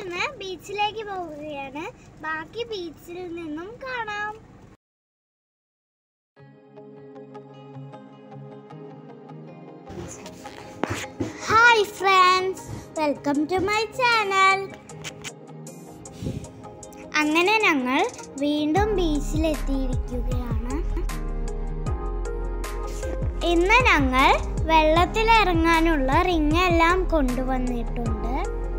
ഇന്ന് ബീച്ചിലേക്ക് പോവുകയാണ് ബാക്കി ബീച്ചിൽ നിന്നും കാണാം hi friends welcome to my channel അങ്ങനെ ഞങ്ങൾ വീണ്ടും ബീച്ചിലെത്തിയിരിക്കുകയാണ് ഇന്ന് ഞങ്ങൾ വെള്ളത്തിലിറങ്ങാനുള്ള റിങ് എല്ലാം കൊണ്ടുവന്നിട്ടുണ്ട്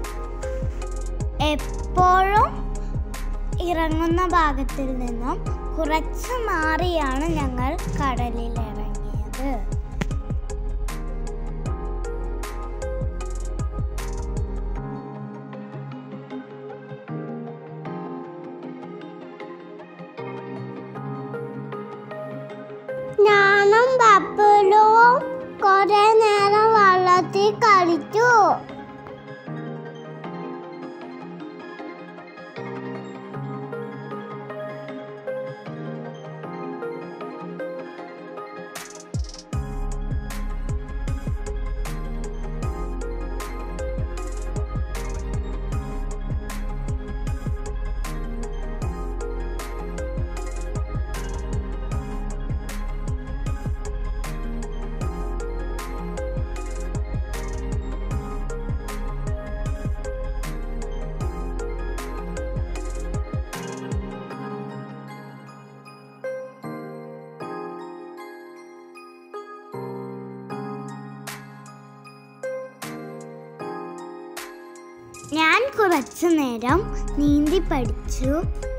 എപ്പോഴും ഇറങ്ങുന്ന ഭാഗത്തിൽ നിന്നും കുറച്ച് മാറിയാണ് ഞങ്ങൾ കടലിൽ ഇറങ്ങിയത് ഞാനും ബബിളും കുറെ നേരം വെള്ളത്തിൽ കളിച്ചു ഞാൻ കുറച്ചു നേരം നീന്തി പഠിച്ചു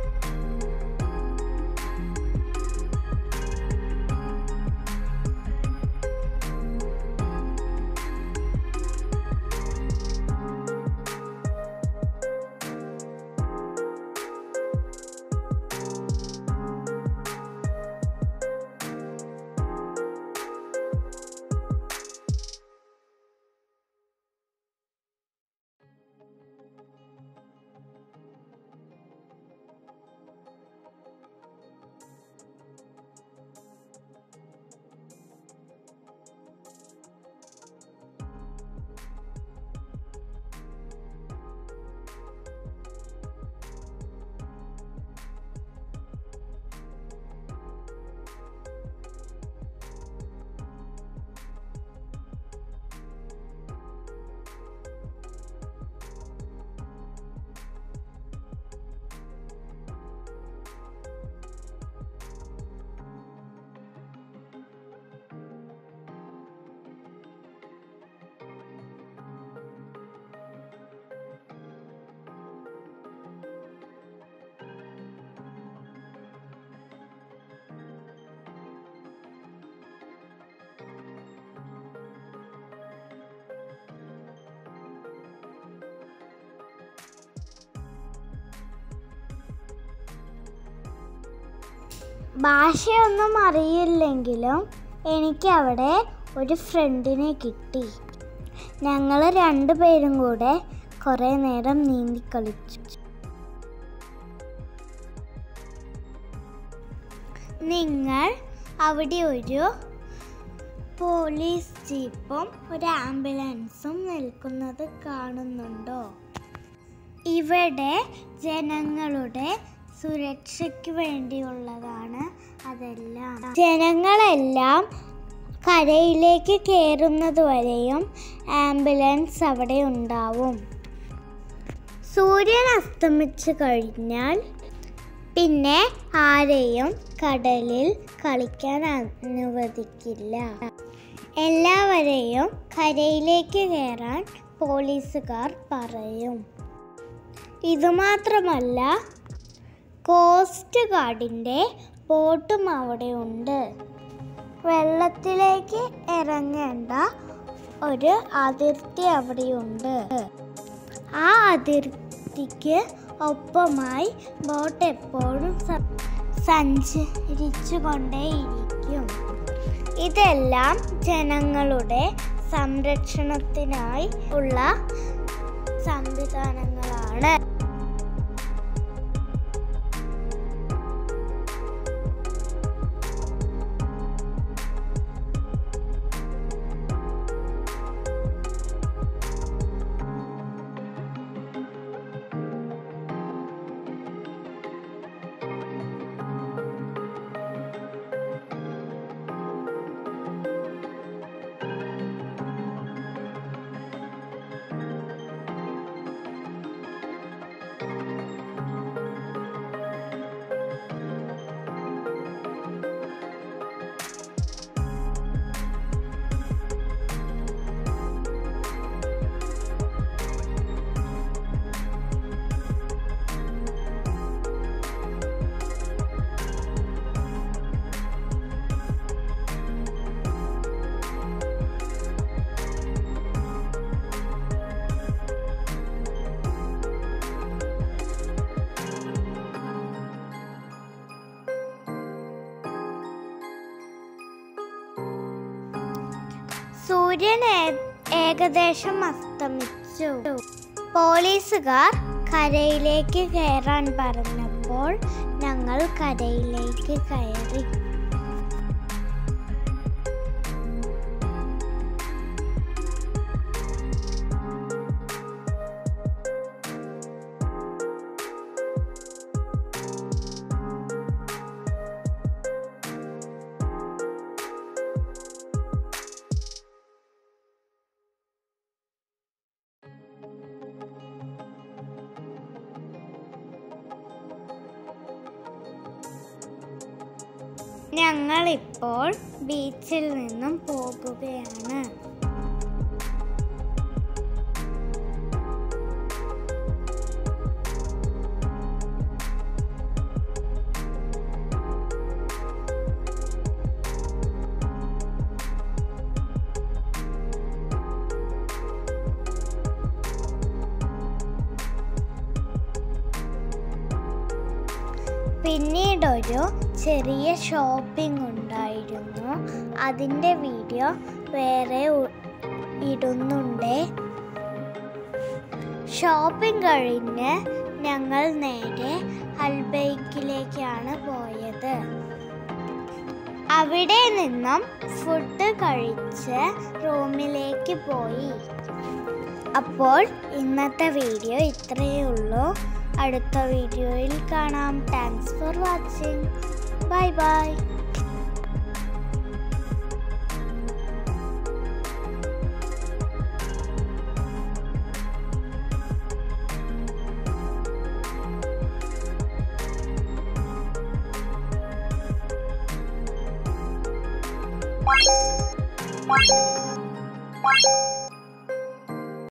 ഭാഷയൊന്നും അറിയില്ലെങ്കിലും എനിക്ക് അവിടെ ഒരു ഫ്രണ്ടിനെ കിട്ടി ഞങ്ങൾ രണ്ടുപേരും കൂടെ കുറേ നേരം നീന്തി കളിച്ചു നിങ്ങൾ അവിടെ ഒരു പോലീസ് ജീപ്പും ഒരു ആംബുലൻസും നിൽക്കുന്നത് കാണുന്നുണ്ടോ ഇവിടെ ജനങ്ങളുടെ സുരക്ഷയ്ക്ക് വേണ്ടിയുള്ളതാണ് അതെല്ലാം ജനങ്ങളെല്ലാം കരയിലേക്ക് കയറുന്നത് വരെയും ആംബുലൻസ് അവിടെ ഉണ്ടാവും സൂര്യൻ അസ്തമിച്ചു കഴിഞ്ഞാൽ പിന്നെ ആരെയും കടലിൽ കളിക്കാൻ അനുവദിക്കില്ല എല്ലാവരെയും കരയിലേക്ക് കയറാൻ പോലീസുകാർ പറയും ഇതുമാത്രമല്ല കോസ്റ്റ് ഗാർഡിൻ്റെ ബോട്ടും അവിടെ ഉണ്ട് വെള്ളത്തിലേക്ക് ഇറങ്ങേണ്ട ഒരു അതിർത്തി അവിടെയുണ്ട് ആ അതിർത്തിക്ക് ഒപ്പമായി ബോട്ട് എപ്പോഴും സ- സഞ്ചരിച്ചു കൊണ്ടേയിരിക്കും ഇതെല്ലാം ജനങ്ങളുടെ സംരക്ഷണത്തിനായി ഉള്ള സംവിധാനങ്ങളാണ് സൂര്യൻ ഏ- ഏകദേശം അസ്തമിച്ചു പോലീസുകാർ കരയിലേക്ക് കയറാൻ പറഞ്ഞപ്പോൾ ഞങ്ങൾ കരയിലേക്ക് കയറി ഞങ്ങളിപ്പോൾ ബീച്ചിൽ നിന്നും പോകുകയാണ് പിന്നീടൊരു ചെറിയ ഷോപ്പിംഗ് ഉണ്ടായിരുന്നു അതിൻ്റെ വീഡിയോ വേറെ ഉ- ഇടുന്നുണ്ട് ഷോപ്പിംഗ് കഴിഞ്ഞ് ഞങ്ങൾ നേരെ അൽബൈക്കിലേക്കാണ് പോയത് അവിടെ നിന്നും ഫുഡ് കഴിച്ച് റൂമിലേക്ക് പോയി അപ്പോൾ ഇന്നത്തെ വീഡിയോ ഇത്രയേ ഉള്ളൂ അടുത്ത വീഡിയോയിൽ കാണാം thanks for watching bye by